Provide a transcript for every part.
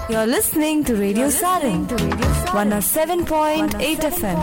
You're listening to Radio Sarin, 107.8 FM.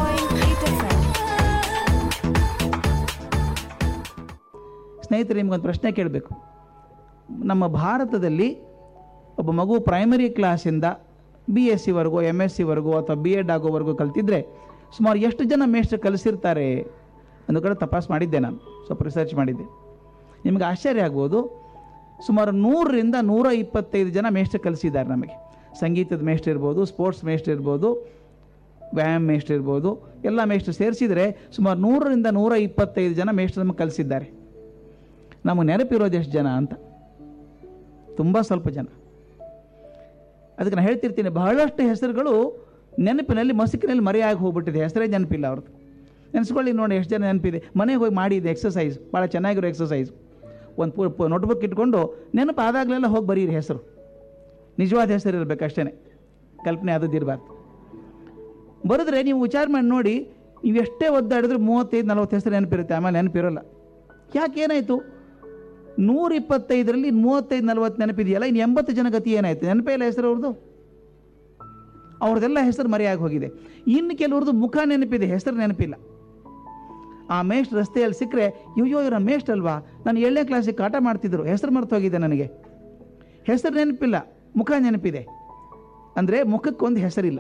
ಸ್ನೇಹಿತರೆ ನಿಮಗೊಂದು ಪ್ರಶ್ನೆ ಕೇಳಬೇಕು ನಮ್ಮ ಭಾರತದಲ್ಲಿ ಒಬ್ಬ ಮಗು ಪ್ರೈಮರಿ ಕ್ಲಾಸಿಂದ ಬಿ ಎಸ್ ಸಿವರೆಗೂ ಎಮ್ ಎಸ್ ಸಿವರೆಗೂ ಅಥವಾ ಬಿ ಎಡ್ ಆಗೋವರೆಗೂ ಕಲ್ತಿದ್ರೆ ಸುಮಾರು ಎಷ್ಟು ಜನ ಮೇಷ್ಟ್ರು ಕಲಿಸಿರ್ತಾರೆ ಅನ್ನೋ ಕಡೆ ತಪಾಸ್ ಮಾಡಿದ್ದೆ ನಾನು ಸ್ವಲ್ಪ ರಿಸರ್ಚ್ ಮಾಡಿದ್ದೆ ನಿಮಗೆ ಆಶ್ಚರ್ಯ ಆಗ್ಬೋದು ಸುಮಾರು ನೂರರಿಂದ ನೂರ ಇಪ್ಪತ್ತೈದು ಜನ ಮೇಷ್ಟ್ರು ಕಲಿಸಿದ್ದಾರೆ ನಮಗೆ ಸಂಗೀತದ ಮೇಷ್ಟ್ರು ಇರ್ಬೋದು ಸ್ಪೋರ್ಟ್ಸ್ ಮೇಷ್ಟ್ರು ಇರ್ಬೋದು ವ್ಯಾಯಾಮ ಮೇಷ್ಟ್ರು ಇರ್ಬೋದು ಎಲ್ಲ ಮೇಷ್ಟ್ರು ಸೇರಿಸಿದರೆ ಸುಮಾರು ನೂರರಿಂದ ನೂರ ಇಪ್ಪತ್ತೈದು ಜನ ಮೇಷ್ಟ್ರು ನಮಗೆ ಕಲಿಸಿದ್ದಾರೆ ನಮಗೆ ನೆನಪಿರೋದು ಎಷ್ಟು ಜನ ಅಂತ ತುಂಬ ಸ್ವಲ್ಪ ಜನ ಅದಕ್ಕೆ ನಾನು ಹೇಳ್ತಿರ್ತೀನಿ ಬಹಳಷ್ಟು ಹೆಸರುಗಳು ನೆನಪಿನಲ್ಲಿ ಮಸುಕಿನಲ್ಲಿ ಮರೆಯಾಗಿ ಹೋಗ್ಬಿಟ್ಟಿದೆ ಹೆಸರೇ ನೆನಪಿಲ್ಲ ಅವ್ರದ್ದು ನೆನೆಸ್ಕೊಳ್ಳಿ ನೋಡಿ ಎಷ್ಟು ಜನ ನೆನಪಿದೆ ಮನೆಗೆ ಹೋಗಿ ಮಾಡಿದೆ ಎಕ್ಸಸೈಸ್ ಭಾಳ ಚೆನ್ನಾಗಿರೋ ಎಕ್ಸಸೈಸ್ ಒಂದು ಪೂ ನೋಟ್ಬುಕ್ ಇಟ್ಕೊಂಡು ನೆನಪು ಆದಾಗಲೆಲ್ಲ ಹೋಗಿ ಬರೀರಿ ಹೆಸರು ನಿಜವಾದ ಹೆಸರು ಇರಬೇಕು ಅಷ್ಟೇ ಕಲ್ಪನೆ ಆದದ್ದು ಇರಬಾರ್ದು ಬರೆದ್ರೆ ನೀವು ವಿಚಾರ ಮಾಡಿ ನೋಡಿ ನೀವು ಎಷ್ಟೇ ಒದ್ದಾಡಿದ್ರೆ ಮೂವತ್ತೈದು ನಲ್ವತ್ತು ಹೆಸರು ನೆನಪಿರುತ್ತೆ ಆಮೇಲೆ ನೆನಪಿರೋಲ್ಲ ಯಾಕೆ ಏನಾಯಿತು ನೂರ ಇಪ್ಪತ್ತೈದರಲ್ಲಿ ಮೂವತ್ತೈದು ನಲ್ವತ್ತು ನೆನಪಿದೆಯಲ್ಲ ಇನ್ನು ಎಂಬತ್ತು ಜನ ಗತಿ ಏನಾಯ್ತು ನೆನಪೇ ಇಲ್ಲ ಹೆಸರು ಅವ್ರದ್ದು ಅವ್ರದ್ದೆಲ್ಲ ಹೆಸರು ಮರೆಯಾಗಿ ಹೋಗಿದೆ ಇನ್ನು ಕೆಲವ್ರದ್ದು ಮುಖ ನೆನಪಿದೆ ಹೆಸರು ನೆನಪಿಲ್ಲ ಆ ಮೇಷ್ಟ್ ರಸ್ತೆಯಲ್ಲಿ ಸಿಕ್ಕರೆ ಅಯ್ಯೋ ಇವರ ಮೇಷ್ಟ್ ಅಲ್ವಾ ನಾನು ಏಳನೇ ಕ್ಲಾಸಿಗೆ ಕಾಟ ಮಾಡ್ತಿದ್ರು ಹೆಸರು ಮರೆತು ಹೋಗಿದೆ ನನಗೆ ಹೆಸರು ನೆನಪಿಲ್ಲ ಮುಖ ನೆನಪಿದೆ ಅಂದರೆ ಮುಖಕ್ಕೊಂದು ಹೆಸರಿಲ್ಲ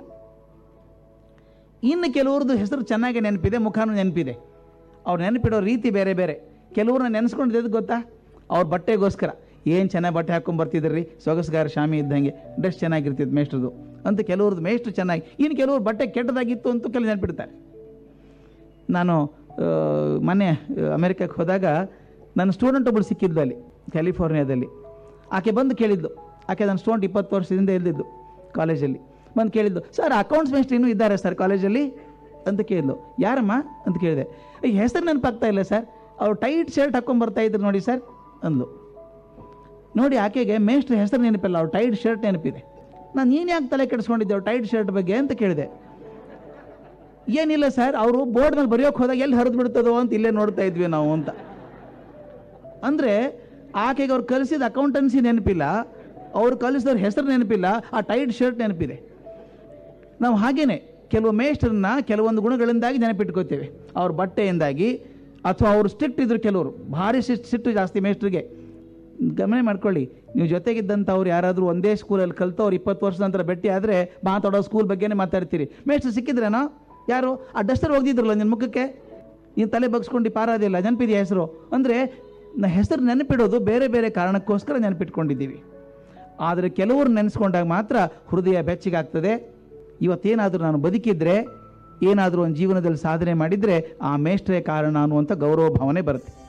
ಇನ್ನು ಕೆಲವ್ರದ್ದು ಹೆಸರು ಚೆನ್ನಾಗಿ ನೆನಪಿದೆ ಮುಖನೂ ನೆನಪಿದೆ ಅವ್ರು ನೆನಪಿಡೋ ರೀತಿ ಬೇರೆ ಬೇರೆ ಕೆಲವ್ರನ್ನ ನೆನೆಸ್ಕೊಂಡಿದ್ದು ಗೊತ್ತಾ ಅವ್ರ ಬಟ್ಟೆಗೋಸ್ಕರ ಏನು ಚೆನ್ನಾಗಿ ಬಟ್ಟೆ ಹಾಕ್ಕೊಂಡು ಬರ್ತಿದ್ರಿ ಸೊಗಸ್ಗಾರ ಶಾಮಿ ಇದ್ದಂಗೆ ಡ್ರೆಸ್ ಚೆನ್ನಾಗಿರ್ತಿದ್ದು ಮೇಷ್ಟ್ರದು ಅಂತ ಕೆಲವ್ರದ್ದು ಮೇಷ್ಟ್ರು ಚೆನ್ನಾಗಿ ಇನ್ನು ಕೆಲವ್ರು ಬಟ್ಟೆ ಕೆಟ್ಟದಾಗಿತ್ತು ಅಂತ ಕೆಲವು ನೆನಪಿಡ್ತಾರೆ ನಾನು ಆ, ಮೊನ್ನೆ ಅಮೆರಿಕಕ್ಕೆ ಹೋದಾಗ ನನ್ನ ಸ್ಟೂಡೆಂಟ್ ಒಬ್ಬಳು ಸಿಕ್ಕಿದ್ದು ಅಲ್ಲಿ ಕ್ಯಾಲಿಫೋರ್ನಿಯಾದಲ್ಲಿ ಆಕೆ ಬಂದು ಕೇಳಿದ್ದು ಆಕೆ ನನ್ನ ಸ್ಟೂಡೆಂಟ್ ಇಪ್ಪತ್ತು ವರ್ಷದಿಂದ ಇಲ್ದಿದ್ದು ಕಾಲೇಜಲ್ಲಿ ಬಂದು ಕೇಳಿದ್ದು ಸರ್ ಅಕೌಂಟ್ಸ್ ಮೇಸ್ಟ್ರು ಇನ್ನೂ ಇದ್ದಾರೆ ಸರ್ ಕಾಲೇಜಲ್ಲಿ ಅಂತ ಕೇಳಿದ್ಲು ಯಾರಮ್ಮ ಅಂತ ಕೇಳಿದೆ ಈ ಹೆಸರು ನೆನಪಾಗ್ತಾ ಇಲ್ಲ ಸರ್ ಅವ್ರು ಟೈಟ್ ಶರ್ಟ್ ಹಾಕ್ಕೊಂಡು ಬರ್ತಾ ಇದ್ರು ನೋಡಿ ಸರ್ ಅಂದ್ಲು ನೋಡಿ ಆಕೆಗೆ ಮೇಷ್ಟ್ರ ಹೆಸರು ನೆನಪಿಲ್ಲ ಅವ್ರು ಟೈಟ್ ಶರ್ಟ್ ನೆನಪಿದೆ ನಾನು ನೀನು ಯಾಕೆ ತಲೆ ಕೆಡಿಸ್ಕೊಂಡಿದ್ದೆ ಅವ್ರು ಟೈಟ್ ಶರ್ಟ್ ಬಗ್ಗೆ ಅಂತ ಕೇಳಿದೆ ಏನಿಲ್ಲ ಸರ್ ಅವರು ಬೋರ್ಡ್ ಮೇಲೆ ಬರೆಯೋಕೆ ಹೋದಾಗ ಎಲ್ಲಿ ಹರಿದು ಬಿಡ್ತದೋ ಅಂತ ಇಲ್ಲೇ ನೋಡ್ತಾ ಇದ್ವಿ ನಾವು ಅಂತ ಅಂದರೆ ಆಕೆಗೆ ಅವ್ರು ಕಲಿಸಿದ ಅಕೌಂಟೆನ್ಸಿ ನೆನಪಿಲ್ಲ ಅವ್ರು ಕಲಿಸಿದವ್ರ ಹೆಸರು ನೆನಪಿಲ್ಲ ಆ ಟೈಟ್ ಶರ್ಟ್ ನೆನಪಿದೆ ನಾವು ಹಾಗೇನೆ ಕೆಲವು ಮೇಷ್ಟ್ರನ್ನ ಕೆಲವೊಂದು ಗುಣಗಳಿಂದಾಗಿ ನೆನಪಿಟ್ಕೋತೇವೆ ಅವ್ರ ಬಟ್ಟೆಯಿಂದಾಗಿ ಅಥವಾ ಅವರು ಸ್ಟ್ರಿಕ್ಟ್ ಇದ್ರು ಕೆಲವರು ಭಾರಿ ಸಿಟ್ಟು ಸಿಟ್ಟು ಜಾಸ್ತಿ ಮೇಷ್ಟ್ರಿಗೆ ಗಮನ ಮಾಡ್ಕೊಳ್ಳಿ ನೀವು ಜೊತೆಗಿದ್ದಂಥವ್ರು ಯಾರಾದರೂ ಒಂದೇ ಸ್ಕೂಲಲ್ಲಿ ಕಲ್ತವ್ರು ಇಪ್ಪತ್ತು ವರ್ಷದ ನಂತರ ಭೇಟಿ ಆದರೆ ಮಾತಾಡೋ ಸ್ಕೂಲ್ ಬಗ್ಗೆನೇ ಮಾತಾಡ್ತೀರಿ ಮೇಷ್ಟ್ರು ಸಿಕ್ಕಿದ್ರೇನೋ ಯಾರು ಆ ಡಸ್ಟರ್ ಹೋಗಿದ್ರಲ್ಲ ನಿನ್ನ ಮುಖಕ್ಕೆ ನೀನು ತಲೆ ಬಗ್ಸ್ಕೊಂಡು ಪಾರಾದಿಲ್ಲ ನೆನಪಿದೆಯಾ ಹೆಸರು ಅಂದರೆ ನ ಹೆಸರು ನೆನಪಿಡೋದು ಬೇರೆ ಬೇರೆ ಕಾರಣಕ್ಕೋಸ್ಕರ ನೆನಪಿಟ್ಕೊಂಡಿದ್ದೀವಿ ಆದರೆ ಕೆಲವರು ನೆನೆಸ್ಕೊಂಡಾಗ ಮಾತ್ರ ಹೃದಯ ಬೆಚ್ಚಗಾಗ್ತದೆ ಇವತ್ತೇನಾದರೂ ನಾನು ಬದುಕಿದ್ರೆ ಏನಾದರೂ ಒಂದು ಜೀವನದಲ್ಲಿ ಸಾಧನೆ ಮಾಡಿದರೆ ಆ ಮೇಷ್ಟ್ರೇ ಕಾರಣ ಅನ್ನುವಂಥ ಗೌರವ ಭಾವನೆ ಬರುತ್ತೆ